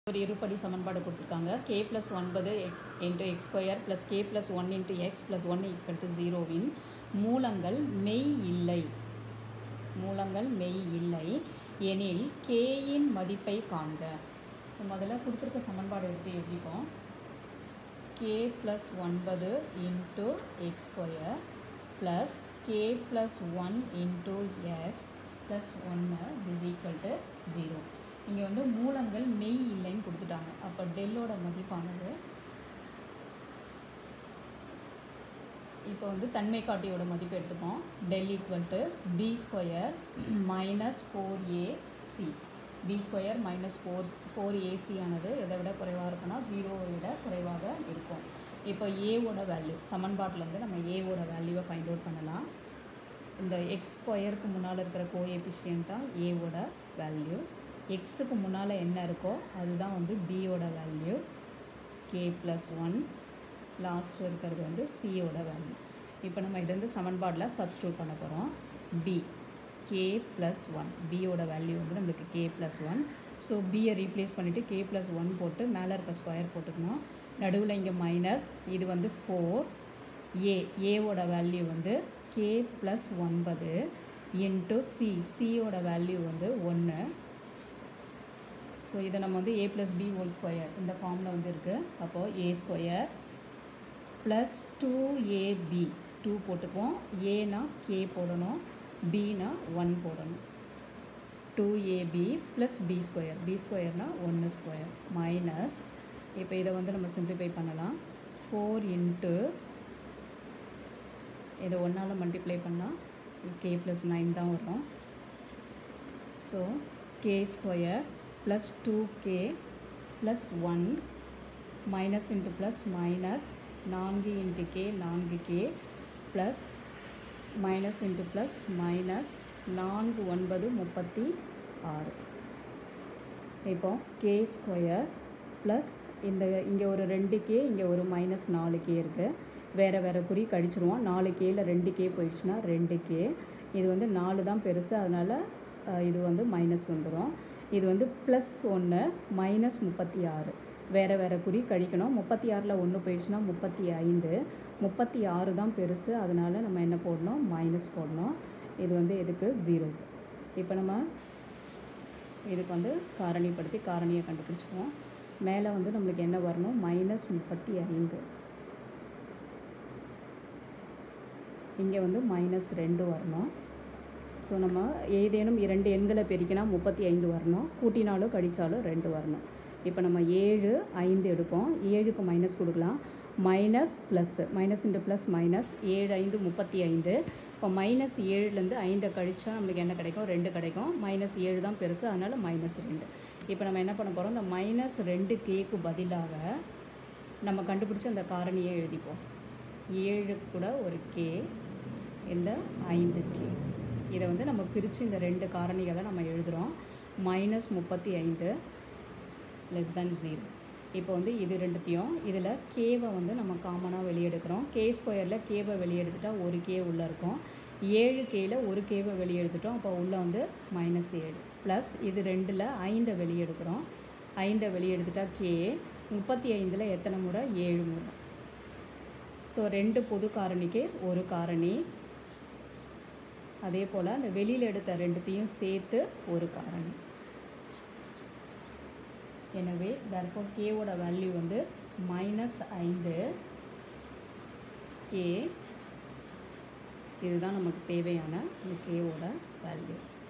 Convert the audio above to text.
ஒரு இருபடி சமன்பாடு கொடுத்துருக்காங்க கே ப்ளஸ் ஒன்பது X into X square plus K plus one into X plus one equal to ஜீரோவின் மூலங்கள் மெய் இல்லை மூலங்கள் மெய் இல்லை எனில் கேயின் மதிப்பை காண்க ஸோ முதல்ல கொடுத்துருக்க சமன்பாடு எடுத்து எழுதிப்போம் கே ப்ளஸ் ஒன்பது into X square plus K plus one into X plus ஒன்று இஸ் ஈக்குவல் டு ஜீரோ இங்கே வந்து மூலங்கள் மெய் இல்லைன்னு கொடுத்துட்டாங்க அப்போ டெல்லோட மதிப்பானது இப்போ வந்து தன்மை காட்டியோட மதிப்பு எடுத்துப்போம் del equal to B square minus four A C B square minus four four AC ஆனது எதை விட குறைவாக இருக்குன்னா ஜீரோவை விட குறைவாக இருக்கும் இப்போ ஏவோட வேல்யூ சமன்பாட்டிலேருந்து நம்ம ஏவோட வேல்யூவை ஃபைண்ட் அவுட் பண்ணலாம் இந்த எக்ஸ் ஸ்கொயருக்கு முன்னால் இருக்கிற கோஎஃபிஷியன்ட் தான் ஏவோட வேல்யூ எக்ஸுக்கு முன்னால் என்ன இருக்கோ அதுதான் வந்து பியோட value K plus one last இருக்கிறது வந்து சியோட வேல்யூ இப்போ நம்ம இது வந்து சமன்பாடில் சப்ஸ்டியூட் பண்ண போகிறோம் பி கே ப்ளஸ் ஒன் பியோட வேல்யூ வந்து நம்மளுக்கு கே ப்ளஸ் ஒன் ஸோ பியை ரீப்ளேஸ் பண்ணிவிட்டு கே ப்ளஸ் ஒன் போட்டு மேலே இருக்க ஸ்கொயர் போட்டுக்கணும் நடுவில் இங்கே மைனஸ் இது வந்து ஃபோர் ஏ ஏவோட வேல்யூ வந்து கே ப்ளஸ் ஒன்பது இன்ட்டு சி சியோட வேல்யூ வந்து ஒன்று ஸோ இதை நம்ம வந்து A plus B whole square இந்த ஃபார்மில் வந்து இருக்குது அப்போது A square plus two AB two போட்டுக்குவோம் ஏனா கே போடணும் பினா ஒன் போடணும் two AB plus B square B ஸ்கொயர்னால் ஒன்று ஸ்கொயர் மைனஸ் இப்போ இதை வந்து நம்ம சிம்பிளிஃபை பண்ணலாம் ஃபோர் இன்ட்டு இதை ஒன்றால் மல்டிப்ளை பண்ணால் கே ப்ளஸ் நைன் தான் வரும் so K square plus two K plus one minus into plus minus நான்கு இன்ட்டு கே நான்கு K plus minus into plus minus நான்கு ஒன்பது முப்பத்தி ஆறு இப்போ கே ஸ்கொயர் ப்ளஸ் இந்த இங்கே ஒரு ரெண்டு கே இங்கே ஒரு மைனஸ் நாலு கே இருக்குது வேறு வேறு குறி கழிச்சிருவோம் நாலு கேயில் ரெண்டு கே போயிடுச்சுன்னா ரெண்டு கே இது வந்து நாலு தான் பெருசு அதனால் இது வந்து மைனஸ் வந்துடும் இது வந்து ப்ளஸ் ஒன்று மைனஸ் முப்பத்தி ஆறு வேறு வேறு குறி கழிக்கணும் முப்பத்தி ஆறில் ஒன்று போயிடுச்சுன்னா முப்பத்தி ஐந்து முப்பத்தி ஆறு தான் பெருசு அதனால் நம்ம என்ன போடணும் மைனஸ் போடணும் இது வந்து எதுக்கு ஜீரோக்கு இப்போ நம்ம இதுக்கு வந்து காரணிப்படுத்தி காரணியை கண்டுபிடிச்சிக்குவோம் மேலே வந்து நம்மளுக்கு என்ன வரணும் மைனஸ் முப்பத்தி ஐந்து இங்கே வந்து மைனஸ் ரெண்டு வரணும் ஸோ நம்ம ஏதேனும் இரண்டு எண்களை பெருக்கினா முப்பத்தி ஐந்து வரணும் கூட்டினாலும் கழித்தாலும் ரெண்டு வரணும் இப்போ நம்ம ஏழு ஐந்து எடுப்போம் ஏழுக்கு மைனஸ் கொடுக்கலாம் minus plus minus into plus minus ஏழு ஐந்து முப்பத்தி ஐந்து இப்போ மைனஸ் ஏழுலேருந்து ஐந்தை கழித்தா நம்மளுக்கு என்ன கிடைக்கும் ரெண்டு கிடைக்கும் மைனஸ் ஏழு தான் பெருசு அதனால் மைனஸ் ரெண்டு இப்போ நம்ம என்ன பண்ண போகிறோம் இந்த மைனஸ் ரெண்டு கேக்கு பதிலாக நம்ம கண்டுபிடிச்ச அந்த காரணியை எழுதிப்போம் ஏழு கூட ஒரு கே இந்த ஐந்து கே இதை வந்து நம்ம பிரித்து இந்த ரெண்டு காரணிகளை நம்ம எழுதுகிறோம் மைனஸ் முப்பத்தி ஐந்து லெஸ் தேன் ஜீரோ இப்போ வந்து இது ரெண்டுத்தையும் இதில் கேவை வந்து நம்ம காமனாக வெளியெடுக்கிறோம் கே ஸ்கொயரில் கேவை வெளியெடுத்துட்டால் ஒரு கே உள்ளே இருக்கும் ஏழு கேயில் ஒரு கேவை வெளியெடுத்துட்டோம் அப்போ உள்ளே வந்து மைனஸ் ஏழு ப்ளஸ் இது ரெண்டில் ஐந்தை வெளியெடுக்கிறோம் ஐந்தை வெளியெடுத்துட்டா கே முப்பத்தி ஐந்தில் எத்தனை முறை ஏழு முறை ஸோ ரெண்டு பொது காரணிக்கு ஒரு காரணி அதே போல் அந்த வெளியில் எடுத்த ரெண்டுத்தையும் சேர்த்து ஒரு காரணி எனவே தர்ஃபோர் கேவோட வேல்யூ வந்து மைனஸ் ஐந்து கே இதுதான் நமக்கு தேவையான இந்த கேவோட வேல்யூ